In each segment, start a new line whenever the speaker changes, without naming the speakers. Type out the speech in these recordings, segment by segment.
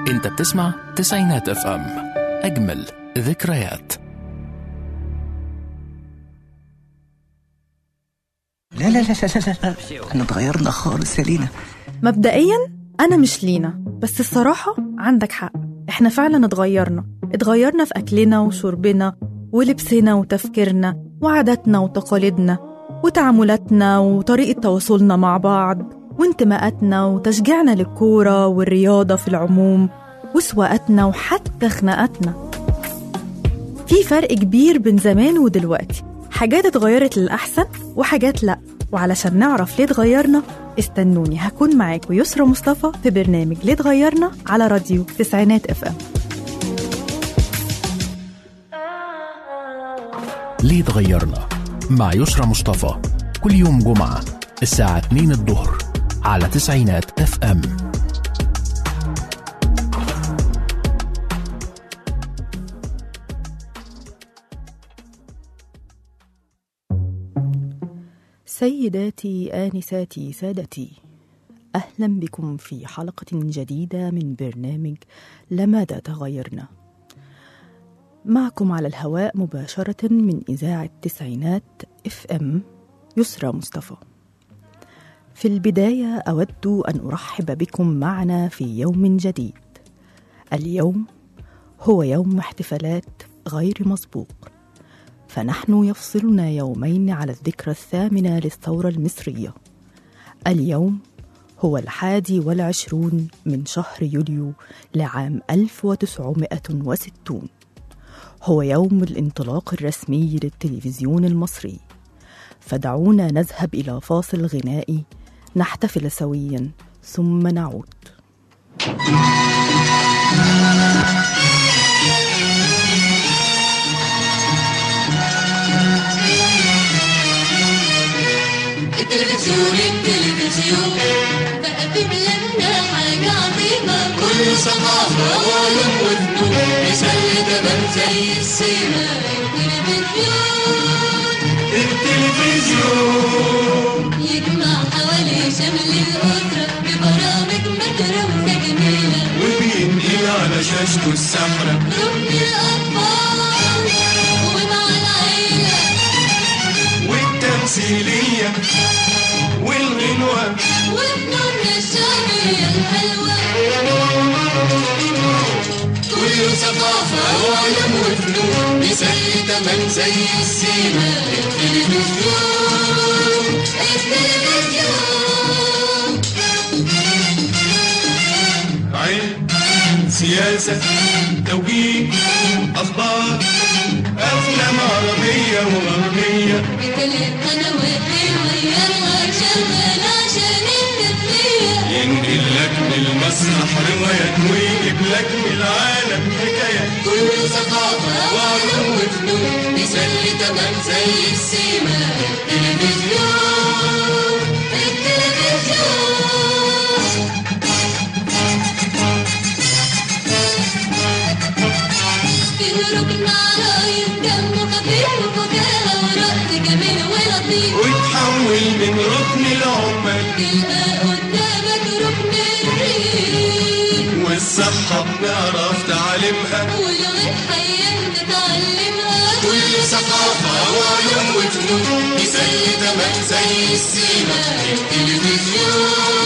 انت بتسمع تسعينات اف ام اجمل ذكريات
لا لا لا لا لا لا احنا اتغيرنا خالص يا لينا
مبدئيا أنا مش لينا بس الصراحة عندك حق إحنا فعلا اتغيرنا اتغيرنا في أكلنا وشربنا ولبسنا وتفكيرنا وعاداتنا وتقاليدنا وتعاملاتنا وطريقة تواصلنا مع بعض وانتماءاتنا وتشجيعنا للكورة والرياضة في العموم وسواقاتنا وحتى خناقاتنا في فرق كبير بين زمان ودلوقتي حاجات اتغيرت للأحسن وحاجات لأ وعلشان نعرف ليه اتغيرنا استنوني هكون معاكم يسرى مصطفى في برنامج ليه اتغيرنا على راديو تسعينات اف ام
ليه اتغيرنا مع يسرى مصطفى كل يوم جمعة الساعة 2 الظهر على تسعينات اف ام
سيداتي آنساتي سادتي أهلا بكم في حلقة جديدة من برنامج لماذا تغيرنا معكم على الهواء مباشرة من إذاعة تسعينات اف ام يسرى مصطفى في البداية أود أن أرحب بكم معنا في يوم جديد اليوم هو يوم احتفالات غير مسبوق فنحن يفصلنا يومين على الذكرى الثامنة للثورة المصرية اليوم هو الحادي والعشرون من شهر يوليو لعام 1960 هو يوم الانطلاق الرسمي للتلفزيون المصري فدعونا نذهب إلى فاصل غنائي نحتفل سويا ثم نعود
التلفزيون التلفزيون بقى في بلادنا حاجة عظيمة كله ثقافة وعلوم وفنون يسلي كمان زي السينما التلفزيون يجمع حوالي شمل الأسرة ببرامج مدروسة جميلة
وبينقل على شاشته السمرة
ركن الأطفال ومع العيلة
والتمثيلية والغنوة
وفنوننا الشعبية الحلوة كله ثقافة وعلم وفنون بيسلي تمن زي السينما التلفزيون التلفزيون
علم سياسة توجيه أخبار أفلام عربية وغربية
بكل القنوات ويلا شغال عشان التسلية
ينقل لك من المسرح روايات ويجيب لك من العالم حكايات
كله ثقافة وعلم وفنون بيسلي تمن زي السيما التلفزيون التلفزيون فيه ركن عرايس دمه خفيف وفكاهة ورقص جميل ولطيف
وتحول من ركن العمال
تلقى قدامك ركن الريف
والصحة بنعرف تعلمها
ولغة حياة تتعلمها
كل ثقافة وعلوم وفنون يسلي تمن زي السيما
التلفزيون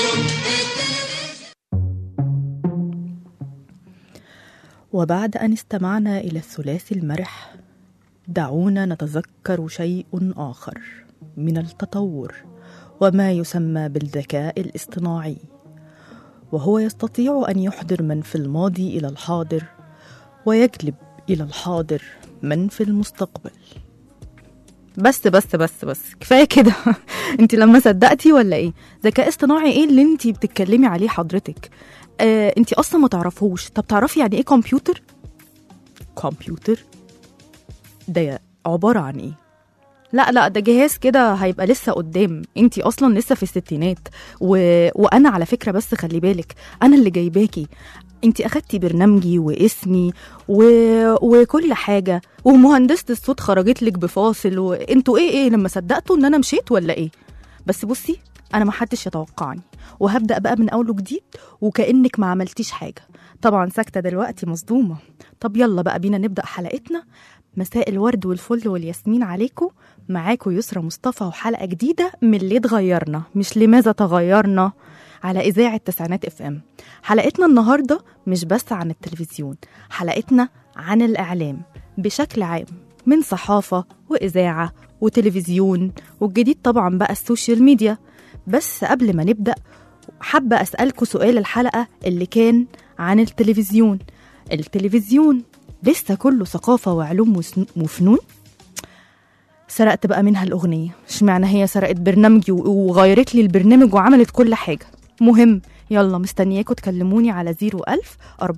وبعد أن استمعنا إلى الثلاثي المرح دعونا نتذكر شيء آخر من التطور وما يسمى بالذكاء الاصطناعي وهو يستطيع أن يحضر من في الماضي إلى الحاضر ويجلب إلى الحاضر من في المستقبل بس بس بس بس كفايه كده انت لما صدقتي ولا ايه ذكاء اصطناعي ايه اللي انت بتتكلمي عليه حضرتك آه انت اصلا ما تعرفوش طب تعرفي يعني ايه كمبيوتر كمبيوتر ده عباره عن ايه لا لا ده جهاز كده هيبقى لسه قدام انت اصلا لسه في الستينات و... وانا على فكره بس خلي بالك انا اللي جايباكي انت اخدتي برنامجي واسمي و... وكل حاجه ومهندسه الصوت خرجت لك بفاصل وانتوا ايه ايه لما صدقتوا ان انا مشيت ولا ايه بس بصي انا محدش يتوقعني وهبدا بقى من اول وجديد وكانك ما عملتيش حاجه طبعا ساكته دلوقتي مصدومه طب يلا بقى بينا نبدا حلقتنا مساء الورد والفل والياسمين عليكم معاكم يسرى مصطفى وحلقه جديده من اللي اتغيرنا مش لماذا تغيرنا على اذاعه تسعينات اف ام حلقتنا النهارده مش بس عن التلفزيون حلقتنا عن الاعلام بشكل عام من صحافه واذاعه وتلفزيون والجديد طبعا بقى السوشيال ميديا بس قبل ما نبدا حابه اسالكم سؤال الحلقه اللي كان عن التلفزيون التلفزيون لسه كله ثقافه وعلوم وسن- وفنون سرقت بقى منها الأغنية اشمعنى هي سرقت برنامجي و- وغيرت لي البرنامج وعملت كل حاجة مهم يلا مستنياكم تكلموني على 01000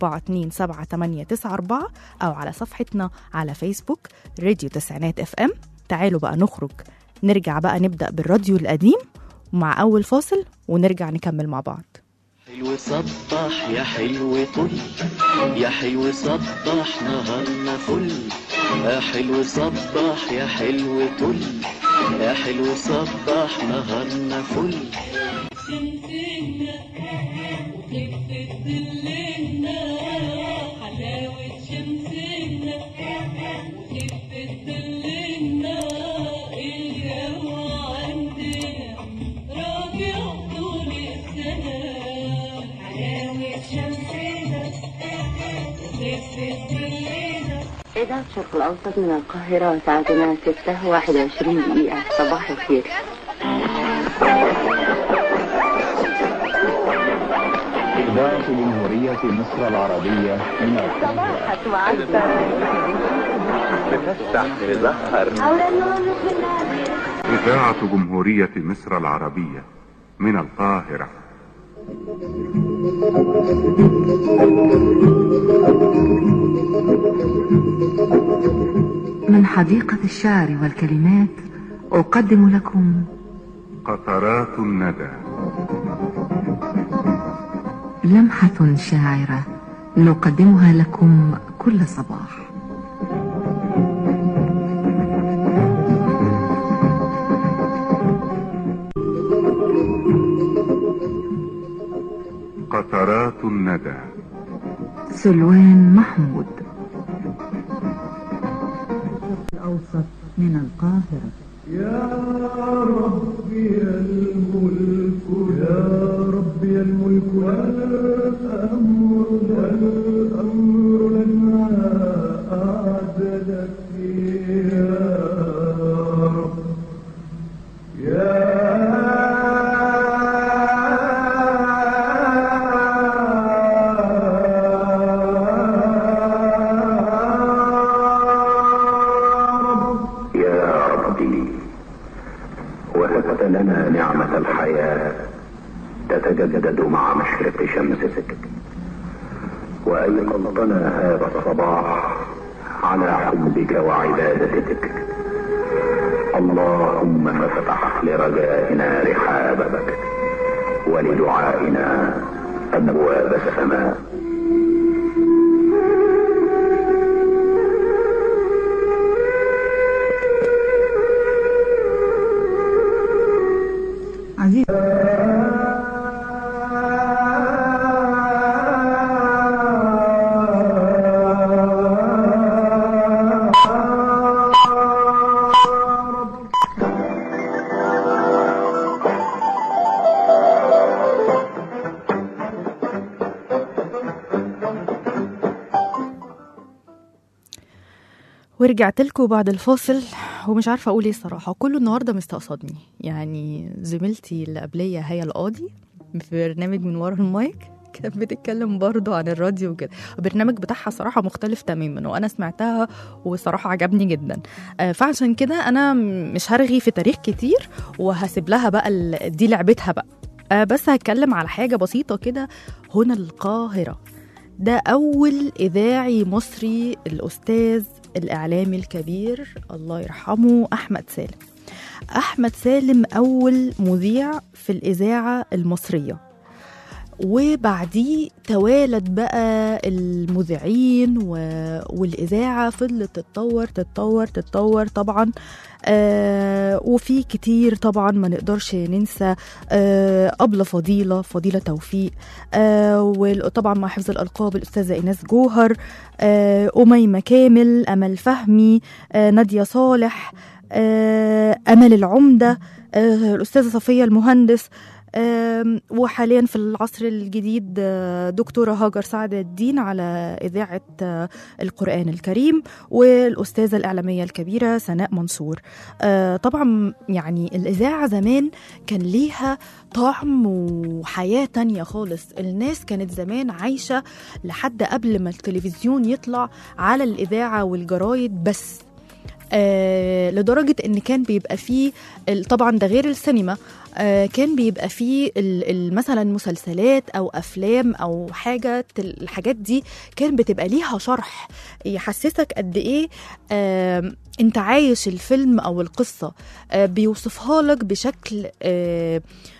427 أو على صفحتنا على فيسبوك راديو تسعينات اف ام تعالوا بقى نخرج نرجع بقى نبدأ بالراديو القديم مع أول فاصل ونرجع نكمل مع بعض
حلو صبح يا حلو طل يا حلو صبح نهارنا فل يا حلو صبح يا حلو طل يا حلو صبح نهارنا فل
شمسنا وخفة ظلنا حلاوة شمسنا وخفة ظلنا الجو عندنا ربيع طول السنة حلاوة شمسنا وخفة ظلنا
إذاعة الشرق الأوسط من القاهرة ساعتنا 6 21 دقيقة صباح الخير
إذاعة جمهورية مصر العربية من
إذاعة جمهورية مصر العربية من القاهرة
من حديقة الشعر والكلمات أقدم لكم
قطرات الندى
لمحة شاعرة نقدمها لكم كل صباح
قطرات الندى
سلوان محمود الأوسط من القاهرة
يا ربي وهبت لنا نعمة الحياة تتجدد مع مشرق شمسك وأيقظتنا هذا الصباح على حبك وعبادتك اللهم فافتح لرجائنا رحابك ولدعائنا أبواب السماء
عزيز
ورجعت لكم بعد الفاصل ومش عارفه اقول ايه الصراحه كله النهارده مستقصدني يعني زميلتي اللي قبليه هي القاضي في برنامج من ورا المايك كانت بتتكلم برضه عن الراديو وكده البرنامج بتاعها صراحه مختلف تماما وانا سمعتها وصراحه عجبني جدا آه، فعشان كده انا م- مش هرغي في تاريخ كتير وهسيب لها بقى ال- دي لعبتها بقى آه، بس هتكلم على حاجه بسيطه كده هنا القاهره ده أول إذاعي مصري الأستاذ الإعلامي الكبير الله يرحمه أحمد سالم أحمد سالم أول مذيع في الإذاعة المصرية وبعديه توالت بقى المذيعين و... والإذاعة فضلت تتطور تتطور تتطور طبعا آه وفي كتير طبعا ما نقدرش ننسى آه أبلة فضيلة فضيلة توفيق آه وطبعا مع حفظ الألقاب الأستاذة إيناس جوهر آه أميمة كامل أمل فهمي آه نادية صالح آه أمل العمدة آه الأستاذة صفية المهندس آم، وحاليا في العصر الجديد آه، دكتورة هاجر سعد الدين على إذاعة آه، القرآن الكريم والأستاذة الإعلامية الكبيرة سناء منصور آه، طبعا يعني الإذاعة زمان كان ليها طعم وحياة تانية خالص الناس كانت زمان عايشة لحد قبل ما التلفزيون يطلع على الإذاعة والجرايد بس آه لدرجة إن كان بيبقى فيه ال- طبعا ده غير السينما آه كان بيبقى فيه ال- ال- مثلا مسلسلات أو أفلام أو حاجة تل- الحاجات دي كان بتبقى ليها شرح يحسسك قد إيه آه أنت عايش الفيلم أو القصة آه بيوصفها لك بشكل آه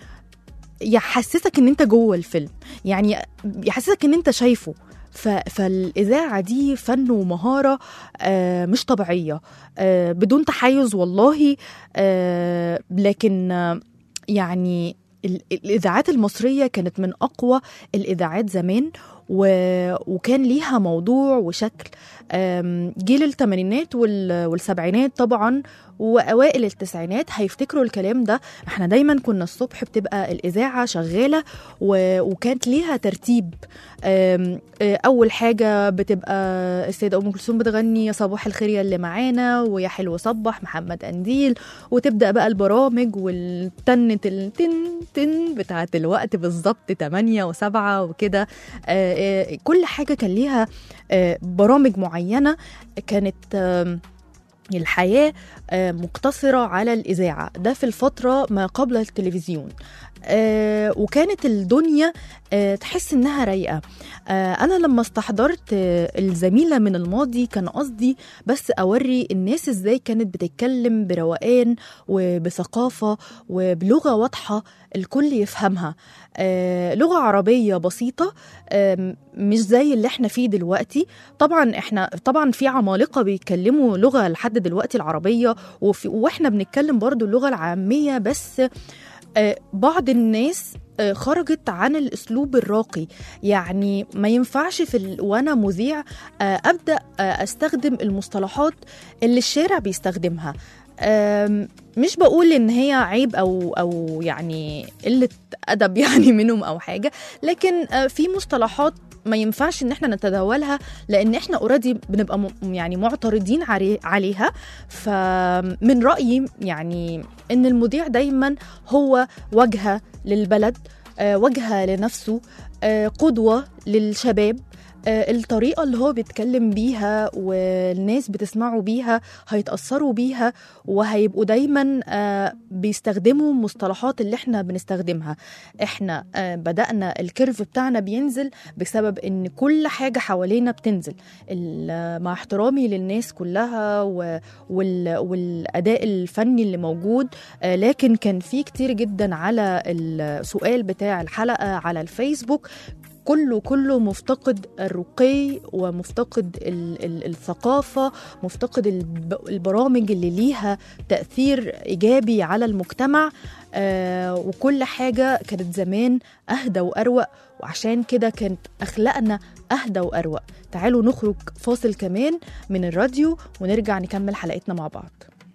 يحسسك ان انت جوه الفيلم يعني يحسسك ان انت شايفه ف... فالإذاعة دي فن ومهارة آه مش طبيعية آه بدون تحيز والله آه لكن آه يعني ال- الإذاعات المصرية كانت من أقوى الإذاعات زمان و... وكان ليها موضوع وشكل آم، جيل الثمانينات وال... والسبعينات طبعا وأوائل التسعينات هيفتكروا الكلام ده احنا دايما كنا الصبح بتبقى الإذاعة شغالة و... وكانت ليها ترتيب آم، آه، أول حاجة بتبقى السيدة أم كلثوم بتغني يا صباح الخير يا اللي معانا ويا حلو صبح محمد أنديل وتبدأ بقى البرامج والتنة التن تن بتاعت الوقت بالظبط 8 و7 وكده آه، آه، كل حاجة كان ليها آه، برامج معينة كانت آم، الحياة آه، مقتصرة على الإذاعة ده في الفترة ما قبل التلفزيون آه، وكانت الدنيا آه، تحس إنها رايقة آه، أنا لما استحضرت آه، الزميلة من الماضي كان قصدي بس أوري الناس إزاي كانت بتتكلم بروقان وبثقافة وبلغة واضحة الكل يفهمها آه، لغة عربية بسيطة آم، مش زي اللي احنا فيه دلوقتي طبعا احنا طبعا في عمالقة بيتكلموا لغة لحد دلوقتي العربية وفي واحنا بنتكلم برضو اللغة العامية بس آه، بعض الناس آه، خرجت عن الاسلوب الراقي يعني ما ينفعش في ال... وانا مذيع آه، ابدا آه، استخدم المصطلحات اللي الشارع بيستخدمها آم، مش بقول ان هي عيب او او يعني قله ادب يعني منهم او حاجه لكن آه، في مصطلحات ما ينفعش ان احنا نتداولها لان احنا اوريدي بنبقى م- يعني معترضين علي- عليها فمن رايي يعني ان المذيع دايما هو واجهه للبلد آه، واجهه لنفسه آه، قدوه للشباب آه، الطريقة اللي هو بيتكلم بيها والناس بتسمعوا بيها هيتأثروا بيها وهيبقوا دايما آه، بيستخدموا مصطلحات اللي احنا بنستخدمها احنا آه، بدأنا الكيرف بتاعنا بينزل بسبب ان كل حاجة حوالينا بتنزل ال- مع احترامي للناس كلها و- وال- والأداء الفني اللي موجود آه، لكن كان في كتير جدا على السؤال بتاع الحلقة على الفيسبوك كله كله مفتقد الرقي ومفتقد ال- ال- الثقافة مفتقد الب- البرامج اللي ليها تأثير إيجابي على المجتمع آه وكل حاجة كانت زمان أهدى وأروق وعشان كده كانت أخلاقنا أهدى وأروق تعالوا نخرج فاصل كمان من الراديو ونرجع نكمل حلقتنا مع بعض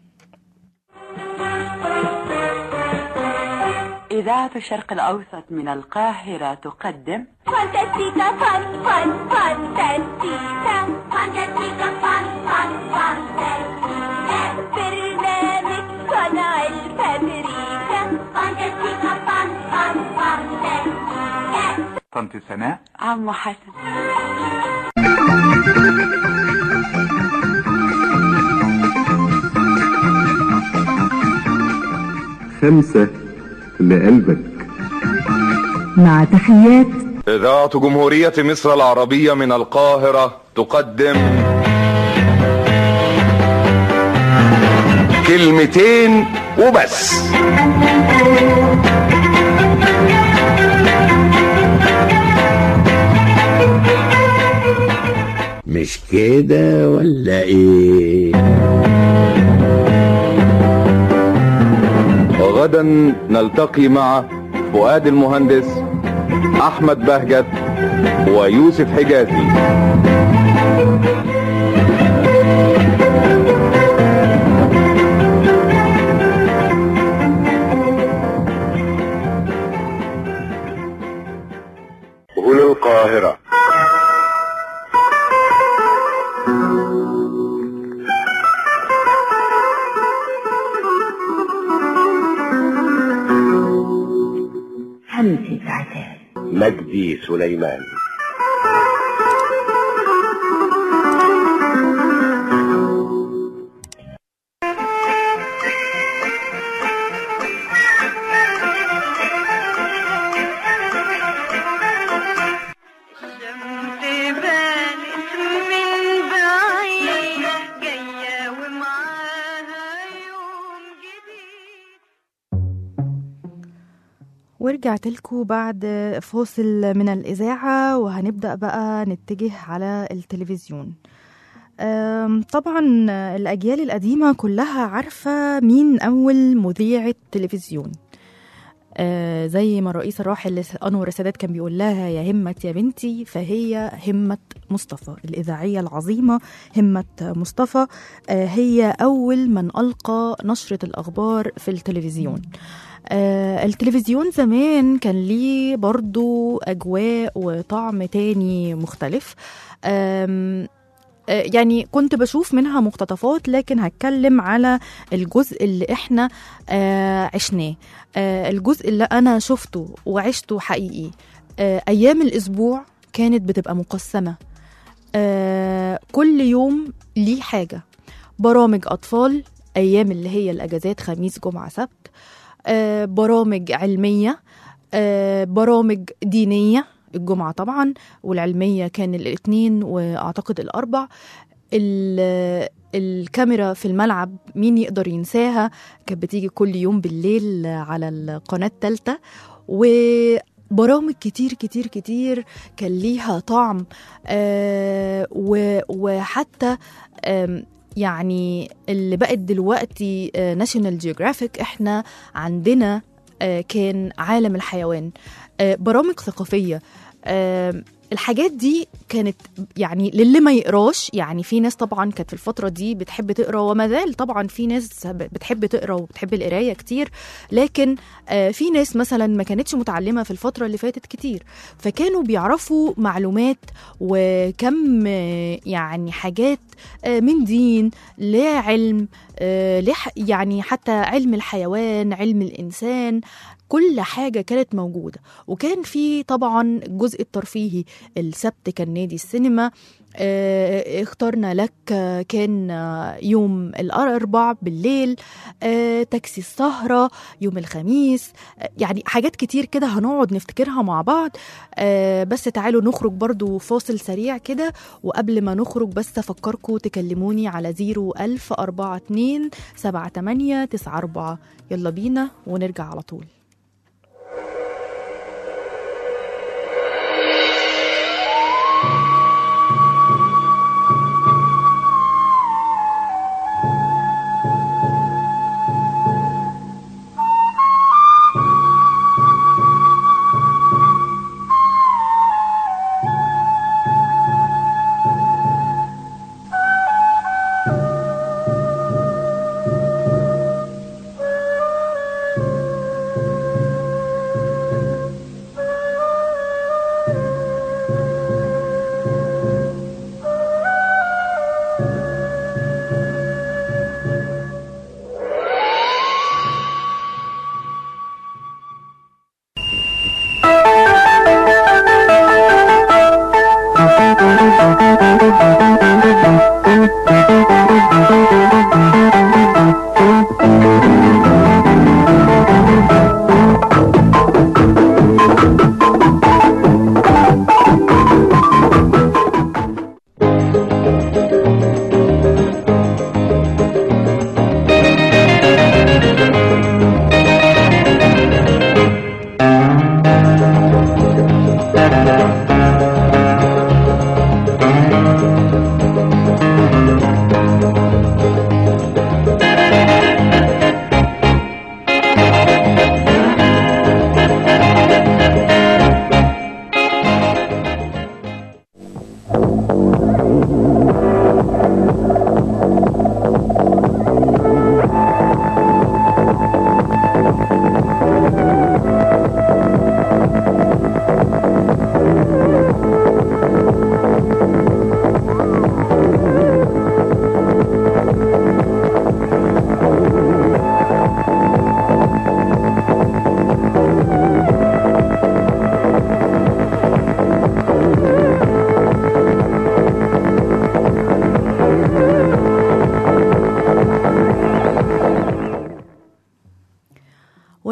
إذاعة الشرق الأوسط من القاهرة تقدم
فانتستيكا فان فان فانتستيكا فانتستيكا فان فان فانتستيكا برنامج صنع الفابريكا فانتستيكا فان فان فانتستيكا
طنط سناء
عم حسن
خمسة لقلبك
مع تحيات
إذاعة جمهورية مصر العربية من القاهرة تقدم كلمتين وبس
مش كده ولا ايه
غدا نلتقي مع فؤاد المهندس احمد بهجت ويوسف حجازي
هنا القاهرة
همسة عتاب
مجدي سليمان
ورجعت لكم بعد فاصل من الإذاعة وهنبدأ بقى نتجه على التلفزيون أم، طبعا الأجيال القديمة كلها عارفة مين أول مذيعة تلفزيون آه، زي ما الرئيس الراحل أنور السادات كان بيقول لها يا همة يا بنتي فهي همة مصطفى الإذاعية العظيمة همة مصطفى آه، هي أول من ألقى نشرة الأخبار في التلفزيون آه التلفزيون زمان كان ليه برضو أجواء وطعم تاني مختلف آم، آه، يعني كنت بشوف منها مقتطفات لكن هتكلم على الجزء اللي احنا آه، عشناه آه، الجزء اللي انا شفته وعشته حقيقي آه، ايام الاسبوع كانت بتبقى مقسمه آه، كل يوم ليه حاجه برامج اطفال ايام اللي هي الاجازات خميس جمعه سبت آه، برامج علميه آه، برامج دينيه الجمعه طبعا والعلميه كان الاثنين واعتقد الاربع ال- الكاميرا في الملعب مين يقدر ينساها كانت بتيجي كل يوم بالليل على القناة الثالثة وبرامج كتير كتير كتير كان ليها طعم آه و- وحتى آم، يعني اللي بقت دلوقتي ناشونال جيوغرافيك احنا عندنا آه، كان عالم الحيوان آه، برامج ثقافية آم، الحاجات دي كانت يعني للي ما يقراش يعني في ناس طبعا كانت في الفترة دي بتحب تقرا وما زال طبعا في ناس بتحب تقرا وبتحب القراية كتير لكن آه، في ناس مثلا ما كانتش متعلمة في الفترة اللي فاتت كتير فكانوا بيعرفوا معلومات وكم آه، يعني حاجات آه، من دين لعلم آه، لح يعني حتى علم الحيوان علم الإنسان كل حاجة كانت موجودة وكان في طبعا الجزء الترفيهي السبت كان نادي السينما آه، اخترنا لك آه، كان آه، يوم الأربع بالليل آه، تاكسي السهرة يوم الخميس آه، يعني حاجات كتير كده هنقعد نفتكرها مع بعض آه، بس تعالوا نخرج برضو فاصل سريع كده وقبل ما نخرج بس أفكركم تكلموني على 01000 42 78 94 يلا بينا ونرجع على طول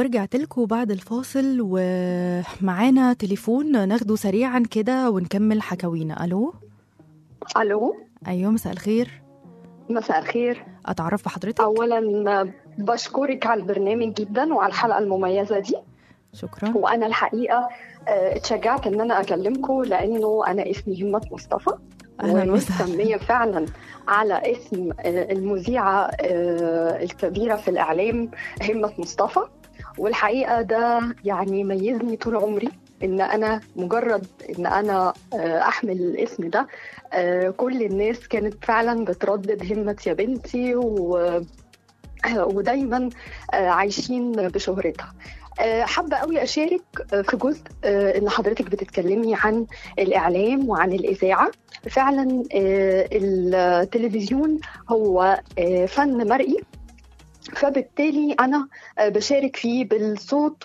ورجعت لكم بعد الفاصل ومعانا تليفون ناخده سريعا كده ونكمل حكاوينا الو
الو
ايوه مساء الخير
مساء الخير
اتعرف بحضرتك
اولا بشكرك على البرنامج جدا وعلى الحلقه المميزه دي
شكرا
وانا الحقيقه آه، اتشجعت ان انا اكلمكم لانه انا اسمي همه مصطفى
أهلاً وسهلاً.
ومسميه فعلا على اسم آه، المذيعه آه، الكبيره في الاعلام همه مصطفى والحقيقه ده يعني ميزني طول عمري ان انا مجرد ان انا آه، احمل الاسم ده آه، كل الناس كانت فعلا بتردد همه يا بنتي و ودايما آه، عايشين بشهرتها آه، حابة قوي أشارك آه، في جزء آه، إن حضرتك بتتكلمي عن الإعلام وعن الإذاعة فعلا آه، التلفزيون هو آه، فن مرئي فبالتالي أنا آه، بشارك فيه بالصوت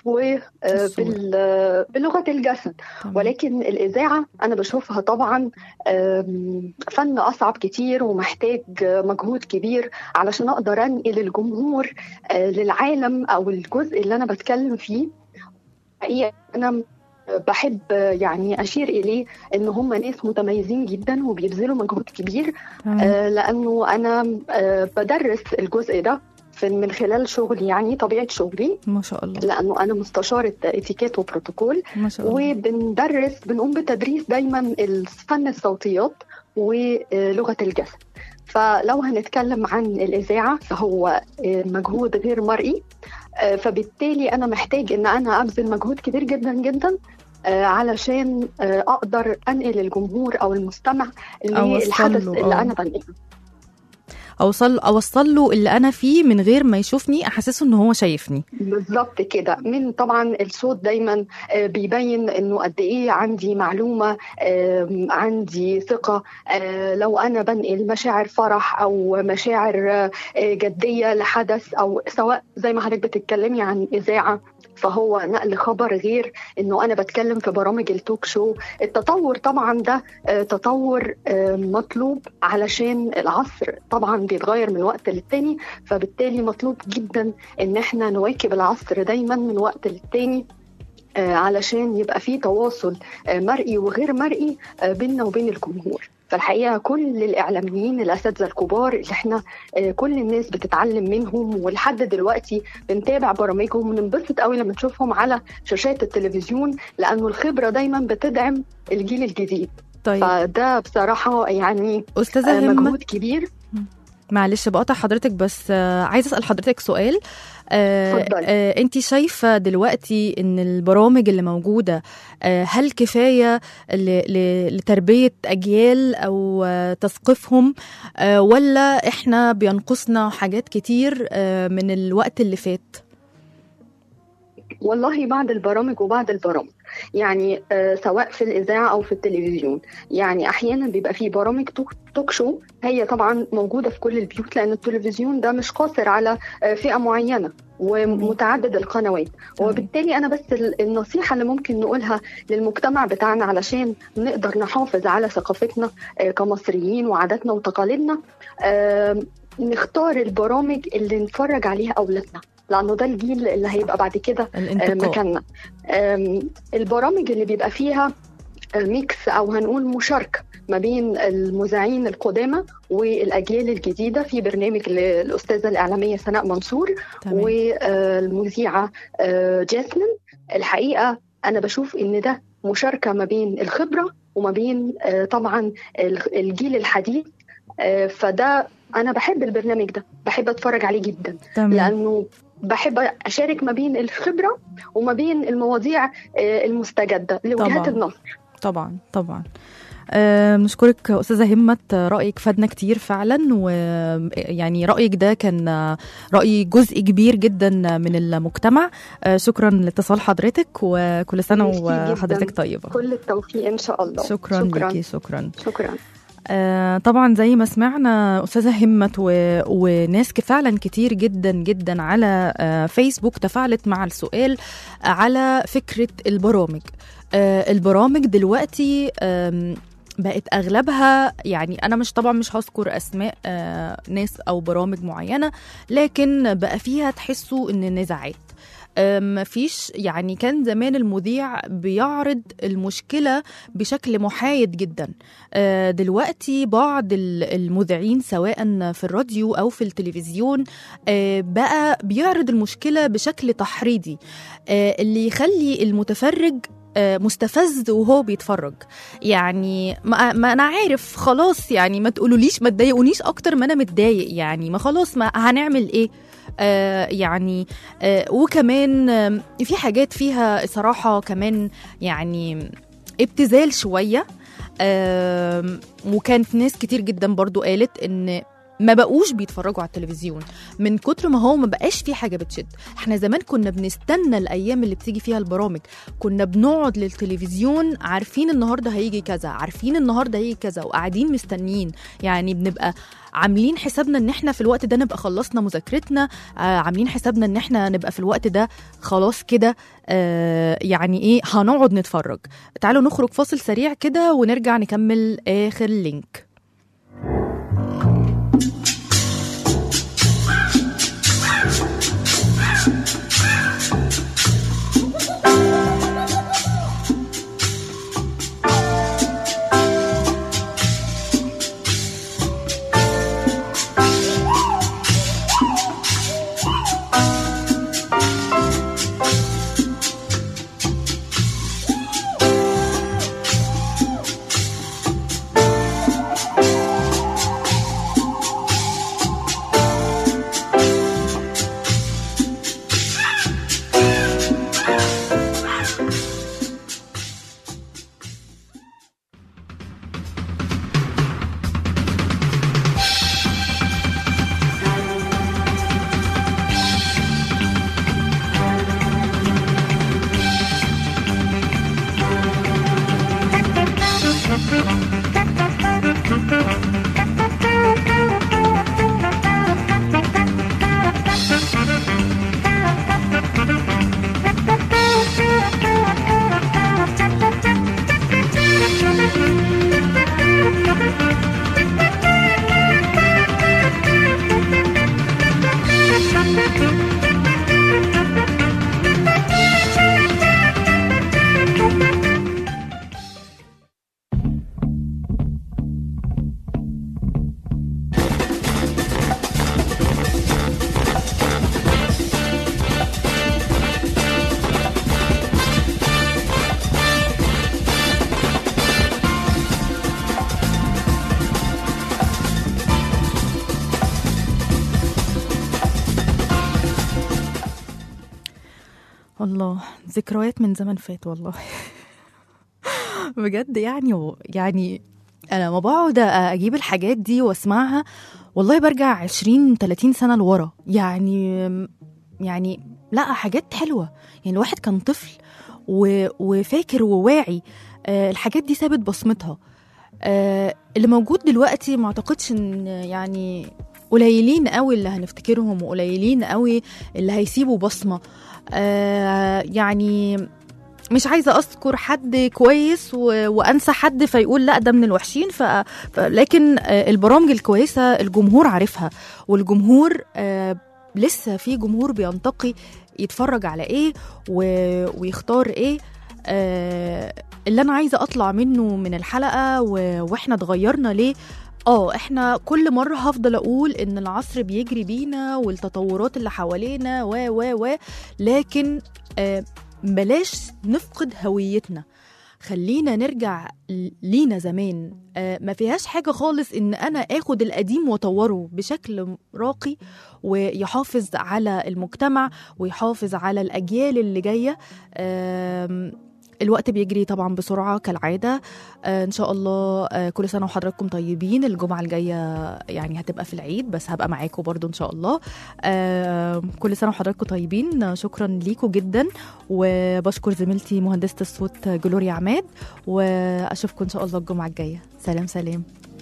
وبلغة الجسد ولكن الإذاعة أنا بشوفها طبعا آم، فن أصعب كتير ومحتاج مجهود كبير علشان أقدر أنقل الجمهور آه، للعالم أو الجزء اللي أنا بتكلم فيه حقيقة أنا بحب يعني أشير إليه إن هم ناس متميزين جدا وبيبذلوا مجهود كبير
تمام.
آه، لأنه أنا آه، بدرس الجزء ده في من خلال شغلي يعني طبيعة شغلي
ما شاء الله
لأنه أنا مستشارة اتيكيت وبروتوكول
ما شاء الله
وبندرس بنقوم بتدريس دايما فن الصوتيات ولغة الجسد فلو هنتكلم عن الإذاعة فهو مجهود غير مرئي آه، فبالتالي أنا محتاج إن أنا أبذل مجهود كبير جدا جدا آه، علشان آه، أقدر أنقل الجمهور أو المستمع
أوصل
للحدث
له،
اللي
آه.
أنا بنقله
اوصل اوصل له اللي انا فيه من غير ما يشوفني احسسه ان هو شايفني
بالظبط كده من طبعا الصوت دايما آه، بيبين انه قد ايه عندي معلومه آم، عندي ثقه آه، لو انا بنقل مشاعر فرح او مشاعر آه، جديه لحدث او سواء زي ما حضرتك بتتكلمي عن اذاعه فهو نقل خبر غير انه انا بتكلم في برامج التوك شو التطور طبعا ده آه، تطور آه، مطلوب علشان العصر طبعا بيتغير من وقت للتاني فبالتالي مطلوب جدا ان احنا نواكب العصر دايما من وقت للتاني آه، علشان يبقى في تواصل آه، مرئي وغير مرئي آه، بيننا وبين الجمهور فالحقيقه كل الاعلاميين الاساتذه الكبار اللي احنا آه، كل الناس بتتعلم منهم ولحد دلوقتي بنتابع برامجهم وننبسط قوي لما نشوفهم على شاشات التلفزيون لانه الخبره دايما بتدعم الجيل الجديد
طيب
فده بصراحه يعني
استاذه
آه،
همه
مجهود كبير
معلش بقطع حضرتك بس آه، عايزه اسال حضرتك سؤال آه
اتفضلي.
آه انت شايفه دلوقتي ان البرامج اللي موجوده آه هل كفايه ل- ل- لتربيه اجيال او آه تثقيفهم آه ولا احنا بينقصنا حاجات كتير آه من الوقت اللي فات
والله بعد البرامج وبعد البرامج يعني آه سواء في الإذاعة أو في التلفزيون يعني أحيانا بيبقى في برامج توك, توك شو هي طبعا موجودة في كل البيوت لأن التلفزيون ده مش قاصر على آه فئة معينة ومتعدد القنوات وبالتالي أنا بس ال- النصيحة اللي ممكن نقولها للمجتمع بتاعنا علشان نقدر نحافظ على ثقافتنا آه كمصريين وعاداتنا وتقاليدنا آه نختار البرامج اللي نتفرج عليها أولادنا لانه ده الجيل اللي هيبقى بعد كده آه،
الانتقاء.
مكاننا آم، البرامج اللي بيبقى فيها ميكس او هنقول مشاركه ما بين المذيعين القدامى والاجيال الجديده في برنامج للاستاذه الاعلاميه سناء منصور
تمام.
والمذيعه آه، جاسمين الحقيقه انا بشوف ان ده مشاركه ما بين الخبره وما بين آه، طبعا ال- الجيل الحديث آه، فده انا بحب البرنامج ده بحب اتفرج عليه جدا
تمام.
لانه بحب اشارك ما بين الخبره وما بين المواضيع آه، المستجده لوجهات
طبعاً.
النظر
طبعا طبعا آه، بنشكرك أستاذة همت آه، رأيك فادنا كتير فعلا ويعني رأيك ده كان آه، رأي جزء كبير جدا من المجتمع آه، شكرا لاتصال حضرتك وكل سنة
ميرسي جداً.
وحضرتك طيبة
كل التوفيق ان شاء الله
شكرا,
شكرا
ليكي شكرا
شكرا
آه طبعا زي ما سمعنا استاذه همت و... وناس ك- فعلا كتير جدا جدا على آه فيسبوك تفاعلت مع السؤال على فكره البرامج آه البرامج دلوقتي آم، بقت اغلبها يعني انا مش طبعا مش هذكر اسماء آه ناس او برامج معينه لكن بقى فيها تحسوا ان نزاعات آه، مفيش يعني كان زمان المذيع بيعرض المشكلة بشكل محايد جدا آه، دلوقتي بعض ال- المذيعين سواء في الراديو أو في التلفزيون آه، بقى بيعرض المشكلة بشكل تحريضي آه، اللي يخلي المتفرج آه، مستفز وهو بيتفرج يعني ما, ما انا عارف خلاص يعني ما تقولوليش ما تضايقونيش اكتر ما انا متضايق يعني ما خلاص ما هنعمل ايه آه يعني آه وكمان آه في حاجات فيها صراحة كمان يعني ابتذال شوية آه وكانت ناس كتير جدا برضو قالت ان ما بقوش بيتفرجوا على التلفزيون من كتر ما هو ما بقاش في حاجه بتشد احنا زمان كنا بنستنى الايام اللي بتيجي فيها البرامج كنا بنقعد للتلفزيون عارفين النهارده هيجي كذا عارفين النهارده هيجي كذا وقاعدين مستنيين يعني بنبقى عاملين حسابنا ان احنا في الوقت ده نبقى خلصنا مذاكرتنا آه عاملين حسابنا ان احنا نبقى في الوقت ده خلاص كده آه يعني ايه هنقعد نتفرج تعالوا نخرج فاصل سريع كده ونرجع نكمل اخر لينك الله ذكريات من زمن فات والله بجد يعني يعني انا لما بقعد اجيب الحاجات دي واسمعها والله برجع 20 30 سنه لورا يعني يعني لا حاجات حلوه يعني الواحد كان طفل و- وفاكر وواعي آه، الحاجات دي سابت بصمتها آه، اللي موجود دلوقتي ما اعتقدش ان يعني قليلين قوي اللي هنفتكرهم وقليلين قوي اللي هيسيبوا بصمه آه، يعني مش عايزه اذكر حد كويس و... وانسى حد فيقول لا ده من الوحشين ف... ف... لكن آه، البرامج الكويسه الجمهور عارفها والجمهور آه، لسه في جمهور بينتقي يتفرج على ايه و... ويختار ايه آه، اللي انا عايزه اطلع منه من الحلقه و... واحنا اتغيرنا ليه اه احنا كل مره هفضل اقول ان العصر بيجري بينا والتطورات اللي حوالينا و و و لكن آه بلاش نفقد هويتنا خلينا نرجع ل- لينا زمان آه ما فيهاش حاجة خالص إن أنا آخد القديم وأطوره بشكل راقي ويحافظ على المجتمع ويحافظ على الأجيال اللي جاية آم، الوقت بيجري طبعا بسرعة كالعادة آه إن شاء الله آه كل سنة وحضراتكم طيبين الجمعة الجاية يعني هتبقى في العيد بس هبقى معاكم برضو إن شاء الله آه كل سنة وحضراتكم طيبين آه، شكرا ليكم جدا وبشكر زميلتي مهندسة الصوت جلوريا عماد وأشوفكم إن شاء الله الجمعة الجاية سلام سلام